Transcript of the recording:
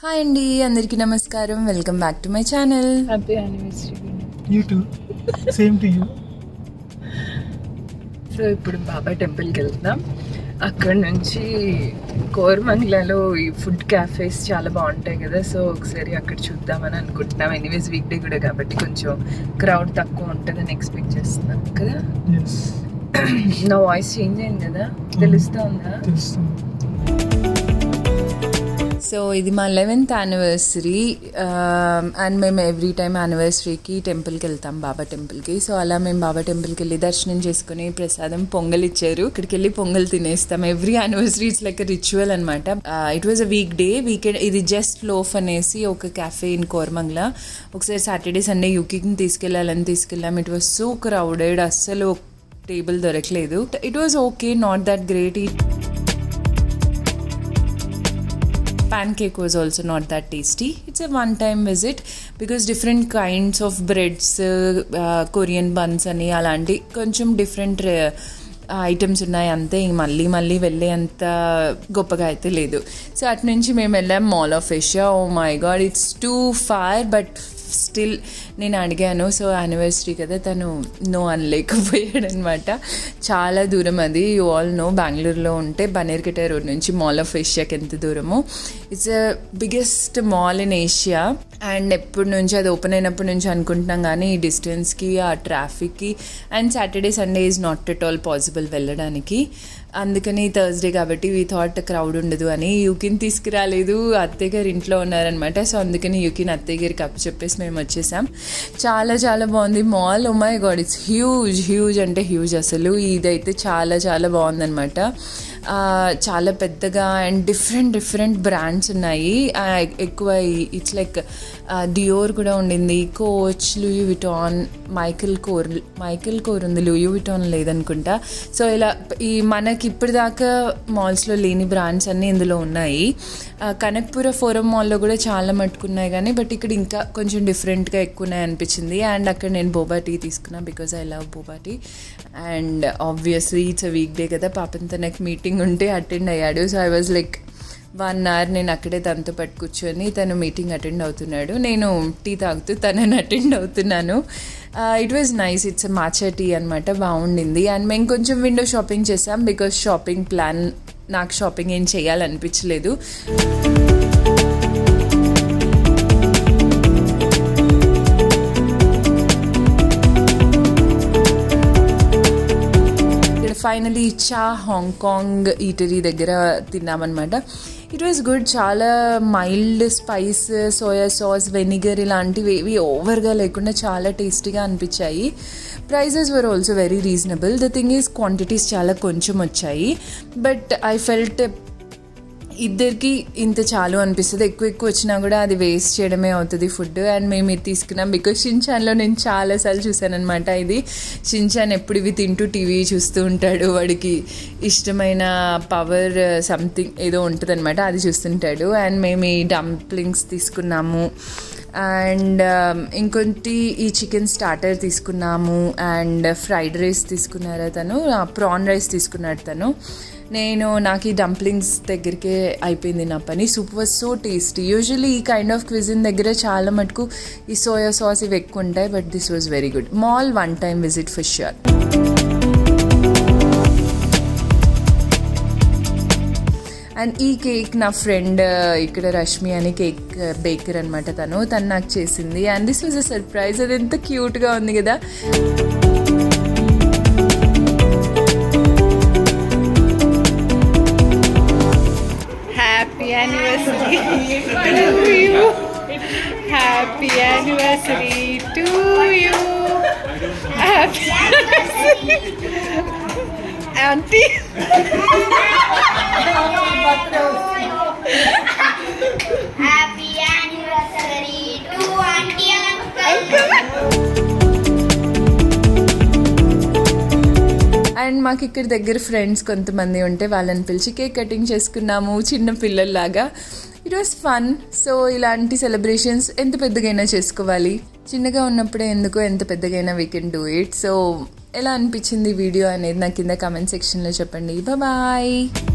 Hi అండి అందరికీ నమస్కారం welcome back to my channel happy anniversary you too same to you so ఇప్పుడు బాబా టెంపుల్కి వెళ్తున్నాం అక్కడ నుంచి కోరమంగళలో ఈ ఫుడ్ క్యాఫేస్ చాలా బాగుంటాయి కదా సో ఒకసారి అక్కడ చూద్దామని అనుకుంటున్నాం ఎనీవేస్ వీక్ డే కూడా కాబట్టి కొంచెం క్రౌడ్ తక్కువ ఉంటుందని ఎక్స్పెక్ట్ చేస్తున్నాం కదా ఎస్ నా వాయిస్ చేంజ్ అయింది కదా తెలుస్తా ఉందా తెలుస్తుంది సో ఇది మా లెవెన్త్ యానివర్సరీ అండ్ మేము ఎవ్రీ టైం యానివర్సరీకి టెంపుల్కి వెళ్తాం బాబా టెంపుల్కి సో అలా మేము బాబా టెంపుల్కి వెళ్ళి దర్శనం చేసుకుని ప్రసాదం పొంగల్ ఇచ్చారు ఇక్కడికి వెళ్ళి పొంగల్ తినేస్తాం every anniversary it's like ritual అనమాట it was a weekday weekend ఇది జస్ట్ లోఫ్ అనేసి ఒక క్యాఫే ఇన్ కోరమంగ్లా ఒకసారి సాటర్డే సండే యూకీకి తీసుకెళ్ళాలని తీసుకెళ్ళాం ఇట్ వాజ్ సో క్రౌడెడ్ అస్సలు టేబుల్ దొరకలేదు it was okay not that great pancake was also not that tasty. It's a one time visit because different kinds of breads, uh, uh, Korean buns అని అలాంటి కొంచెం different items ఉన్నాయి అంతే ఇంక మళ్ళీ మళ్ళీ వెళ్ళే అంత గొప్పగా అయితే లేదు సో అటు నుంచి మేము వెళ్ళాం mall of Asia oh my god it's too far but still నేను అడిగాను సో యానివర్సరీ కదా తను నో అనలేకపోయాడు అనమాట చాలా దూరం అది యూ ఆల్ నో బెంగళూరులో ఉంటే బనేర్కట రోడ్ నుంచి మాల్ ఆఫ్ ఏషియాకి ఎంత దూరము it's a biggest mall in Asia and ఎప్పటి నుంచి అది ఓపెన్ అయినప్పటి నుంచి అనుకుంటున్నాం కానీ ఈ డిస్టెన్స్కి ఆ ట్రాఫిక్కి and Saturday Sunday is not at all possible వెళ్ళడానికి అందుకని థర్స్డే కాబట్టి వీ థాట్ క్రౌడ్ ఉండదు అని యూకిన్ తీసుకురాలేదు అత్తయ్య గారు ఇంట్లో ఉన్నారనమాట సో అందుకని యూకిన్ అత్తయ్య గారికి అప్పు చెప్పేసి మేము వచ్చేసాం చాలా చాలా బాగుంది mall oh my god it's huge huge అంటే హ్యూజ్ అసలు ఇదైతే చాలా చాలా బాగుందనమాట చాలా పెద్దగా అండ్ డిఫరెంట్ డిఫరెంట్ బ్రాండ్స్ ఉన్నాయి ఎక్కువ ఇట్స్ లైక్ డియోర్ కూడా ఉండింది Coach Louis Vuitton Michael Kors Michael Kors ఉంది లూయూ విటాన్ లేదనుకుంటా సో ఇలా ఈ మనకి ఇప్పటిదాకా మాల్స్లో లేని బ్రాండ్స్ అన్నీ ఇందులో ఉన్నాయి కనక్పుర ఫోరం మాల్లో కూడా చాలా మట్టుకున్నాయి కానీ బట్ ఇక్కడ ఇంకా కొంచెం డిఫరెంట్గా ఎక్కువ ఉన్నాయి అనిపించింది అండ్ అక్కడ నేను బోబా టీ తీసుకున్నా because I love boba tea and obviously it's a weekday కదా పాపం తనకి మీటింగ్ ఉంటే అటెండ్ అయ్యాడు so I was like one hour నేను అక్కడే తనతో పట్టు కూర్చొని తను మీటింగ్ అటెండ్ అవుతున్నాడు నేను టీ తాగుతూ తనని అటెండ్ అవుతున్నాను it was nice it's matcha tea అనమాట బాగుండింది అండ్ మేము కొంచెం విండో షాపింగ్ చేసాం బికాస్ షాపింగ్ ప్లాన్ నాకు షాపింగ్ ఏం చేయాలనిపించలేదు ఫైనలీ చా హాంకాంగ్ ఈటరీ దగ్గర తిన్నామన్నమాట ఇట్ వాజ్ గుడ్ చాలా mild spice soya sauce vinegar ఇలాంటివి ఏవి ఓవర్గా లేకుండా చాలా టేస్టీగా అనిపించాయి prices were also very reasonable the thing is quantities చాలా కొంచెం వచ్చాయి బట్ ఐ ఫెల్ట్ ఇద్దరికి ఇంత చాలు అనిపిస్తుంది ఎక్కువ ఎక్కువ వచ్చినా కూడా అది వేస్ట్ చేయడమే అవుతుంది ఫుడ్ అండ్ మేము ఇది తీసుకున్నాం బికాజ్ షిన్చాన్లో నేను చాలాసార్లు చూసాను అనమాట ఇది షిన్చాన్ ఎప్పుడు ఇవి తింటూ టీవీ చూస్తూ ఉంటాడు వాడికి ఇష్టమైన పవర్ సంథింగ్ ఏదో ఉంటుంది అనమాట అది చూస్తుంటాడు అండ్ మేము ఈ డంప్లింగ్స్ తీసుకున్నాము అండ్ ఇంకొంటి ఈ చికెన్ స్టార్టర్ తీసుకున్నాము అండ్ ఫ్రైడ్ రైస్ తీసుకున్నారా తను ప్రాన్ రైస్ తీసుకున్నాడు తను నేను నాకు ఈ డంప్లింగ్స్ దగ్గరికే అయిపోయింది నా పని soup was so tasty usually ఈ కైండ్ ఆఫ్ క్విజిన్ దగ్గర చాలా మటుకు ఈ సోయా సాస్ ఇవి ఎక్కువ ఉంటాయి but this was very good mall one time visit for sure and ఈ కేక్ నా ఫ్రెండ్ ఇక్కడ రష్మి అని కేక్ బేకర్ అనమాట తను తను నాకు చేసింది and this was a surprise అది ఎంత క్యూట్గా ఉంది కదా Happy anniversary to you. Happy anniversary to you. Happy anniversary. Auntie. Happy anniversary to Auntie Uncle. And మాకు ఇక్కడ దగ్గర ఫ్రెండ్స్ కొంతమంది ఉంటే వాళ్ళని పిలిచి కేక్ కటింగ్ చేసుకున్నాము చిన్న పిల్లల్లాగా ఇట్ వాస్ ఫన్ సో ఇలాంటి సెలబ్రేషన్స్ ఎంత పెద్దగైనా చేసుకోవాలి చిన్నగా ఉన్నప్పుడే ఎందుకో ఎంత పెద్దగైనా we can do it so ఎలా అనిపించింది వీడియో అనేది నాకు కింద కమెంట్ సెక్షన్లో చెప్పండి బాయ్